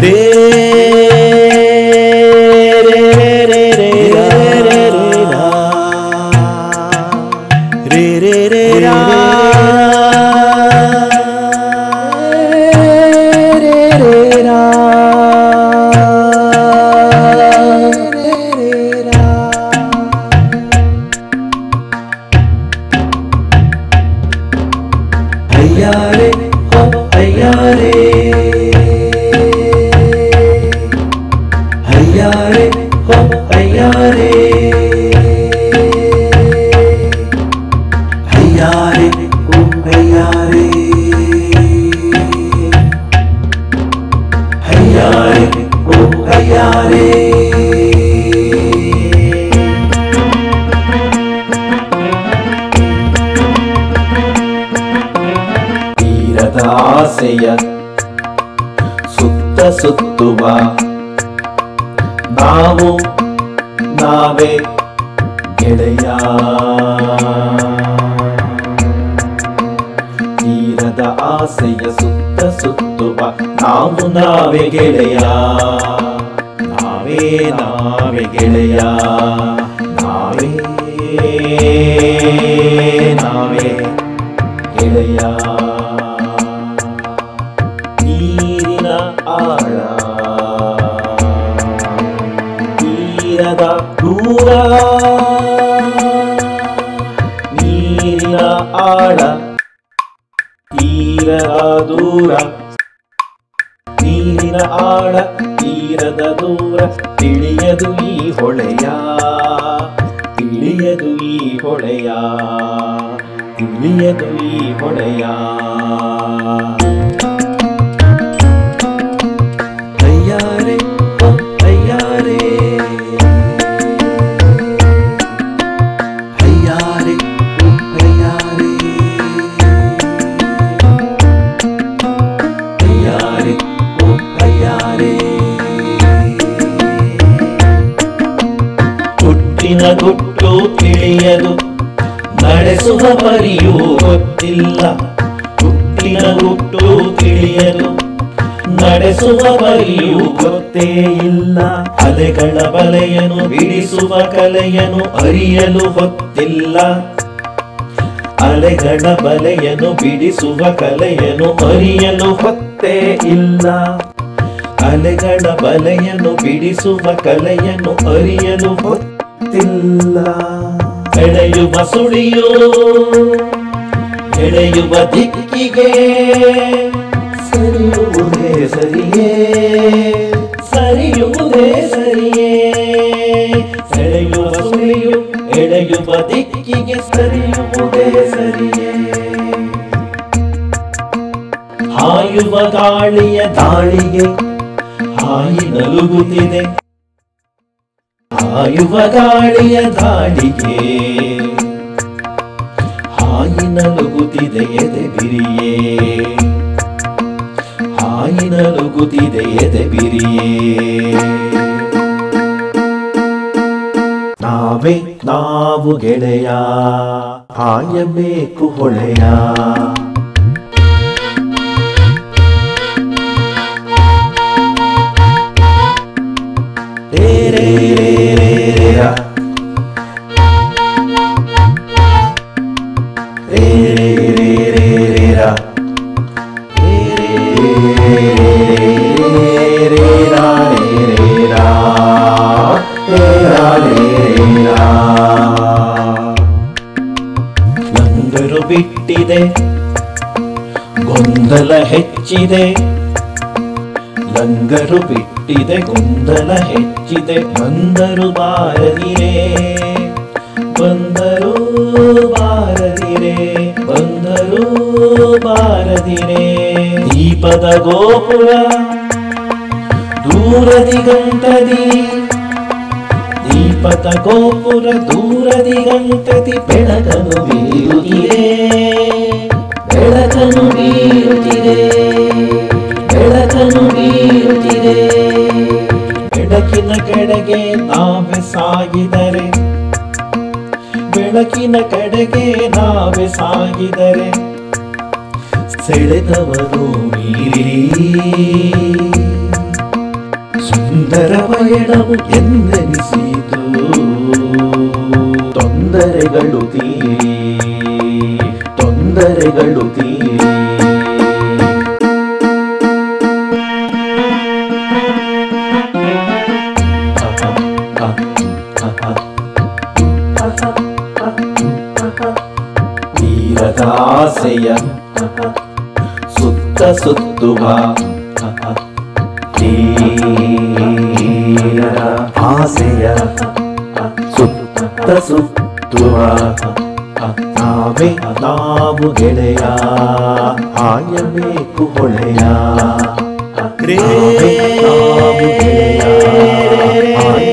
ರೇ ರೇ ರೇ ರೇ ರಾ ರೇ ರೇ ರಾ. ರೇ ರೇ ರೇ ರಾ. ರೇ ರೇ ರಾ. ರೇ ರೇ ರಾ. ಅಯ್ಯಾರೆ ಹೋ ಅಯ್ಯಾರೆ ಅಯ್ಯಾರೆ ಹೋ ಅಯ್ಯಾರೆ ಅಯ್ಯಾರೆ ಹೋ ಅಯ್ಯಾರೆ ಅಯ್ಯಾರೆ ಹೋ ಅಯ್ಯಾರೆ ತೀರದ ಆಸೆಯ ಸುತ್ತ ಸುತ್ತುವ ನಾವು ನಾವೇ ಗೆಳೆಯ ತೀರದ ಆಸೆಯ ಸುತ್ತ ಸುತ್ತುವ ನಾವು ನಾವೇ ಗೆಳೆಯ ನಾವೇ ನಾವೇ ಗೆಳೆಯ ನಾವೇ ನಾವೇ ಗೆಳೆಯ ನೀರಿನ ಆಳ ತೀರದ ದೂರ ನೀರಿನ ಆಳ ತೀರದ ದೂರ ನೀರಿನ ಆಳ ತೀರದ ದೂರ ತಿಳಿಯದು ಈ ಹೊಳೆಯ ತಿಳಿಯದು ಈ ಹೊಳೆಯ ತಿಳಿಯದು ಈ ಹೊಳೆಯ ಅಯ್ಯಾರೆ ಓ ಅಯ್ಯಾರೆ ಅಯ್ಯಾರೆ ಓ ಅಯ್ಯಾರೆ ಅಯ್ಯಾರೆ ಓ ಅಯ್ಯಾರೆ ಹುಟ್ಟಿನ ಗುಟ್ಟು ತಿಳಿಯದು ನಡೆಸುವ ಪರಿಯೂ ಗೊತ್ತಿಲ್ಲ ಹುಟ್ಟಿನ ಗುಟ್ಟು ತಿಳಿಯದು ನಡೆಸುವ ಪರಿಯೂ ಗೊತ್ತೇ ಇಲ್ಲ ಅಲೆಗಳ ಬಲೆಯನು ಬಿಡಿಸುವ ಕಲೆಯನು ಅರಿಯಲು ಹೊತ್ತಿಲ್ಲ ಅಲೆಗಳ ಬಲೆಯನು ಬಿಡಿಸುವ ಕಲೆಯನು ಅರಿಯಲು ಹೊತ್ತೇ ಇಲ್ಲ ಅಲೆಗಳ ಬಲೆಯನು ಬಿಡಿಸುವ ಕಲೆಯನು ಅರಿಯಲು ಹೊತ್ತಿಲ್ಲ ಎಳೆಯುವ ಸುಳಿಯೋ ಎಳೆಯುವ ದಿಕ್ಕಿಗೆ ಸರಿಯುವುದೇ ಸರಿಯೇ ಸರಿಯುವುದೇ ಸರಿಯೇ ಸೆಳೆಯುವ ಸುಳಿಯು ಎಳೆಯುವ ದಿಕ್ಕಿಗೆ ಸರಿಯುವುದೇ ಸರಿಯೇ ಹಾಯುವ ಗಾಳಿಯ ದಾಳಿಗೆ ಹಾಯಿ ನಲುಗುತ್ತಿದೆ ಹಾಯುವ ಗಾಳಿಯ ದಾಳಿಗೆ ಹಾಯಿ ನಲುಗುತ್ತಿದೆ ಎದೆ ಬಿರಿಯೇ ಹಾಯಿ ನಲುಗುತ್ತಿದೆ ಎದೆ ಬಿರಿಯೇ ನಾವೇ ನಾವು ಗೆಳೆಯ ಹಾಯಬೇಕು ಹೊಳೆಯ ರೇ ರೇ ರೇ ರೇ ರೇ ರಾ. ರೇ ರೇ ರೇ ರೇ ರೇ ರಾ. ರೇ ರೇ ರೇ ರೇ ರಾ ರೇ ರೇ ರಾ. ರೇ ರಾ ರೇ ರೇ ರಾ. ಲಂಗರು ಬಿಟ್ಟಿದೆ ಗೊಂದಲ ಹೆಚ್ಚಿದೆ ಲಂಗರು ಬಿಟ್ಟಿದೆ ಗೊಂದಲ ಹೆಚ್ಚಿದೆ ಬಂದರು ಬಾರದಿರೆ ಬಂದರು ಬಾರದಿರೆ ಬಂದರು ಬಾರದಿರೆ ದೀಪದ ಗೋಪುರ ದೂರದಿ ಗಂಟದಿ ದೀಪದ ಗೋಪುರ ದೂರದಿ ಗಂಟದಿ ಬೆಳಕನು ಬೀರುತ್ತಿದೆ ಬೆಳಕನು ಬೀರುತ್ತಿದೆ ಬೆಳಕನು ಬೀರುತ್ತಿದೆ ಬೆಳಕಿನ ಕಡೆಗೆ ನಾವೇ ಸಾಗಿದರೆ ಬೆಳಕಿನ ಕಡೆಗೆ ನಾವೇ ಸಾಗಿದರೆ ಸೆಳೆದವರು ಮೀರಿ ಸುಂದರ ಪಯಣವು ಎಂದೆನಿಸಿತು ತೊಂದರೆಗಳು ತೀರಿ ತೊಂದರೆಗಳು ತೀರಿ ತೀರದಾಸೆಯ ಸುತ್ತ ಸುತ್ತುವ ತೀರ ಆಸೆಯ ಸುತ್ತ ಸುತ್ತುವ ನಾವೇ ನಾವು ಗೆಳೆಯ ಆಯಬೇಕು ಹೊಳೆಯ ನಾವೇ ನಾವು ಗೆಳೆಯ ಆಯ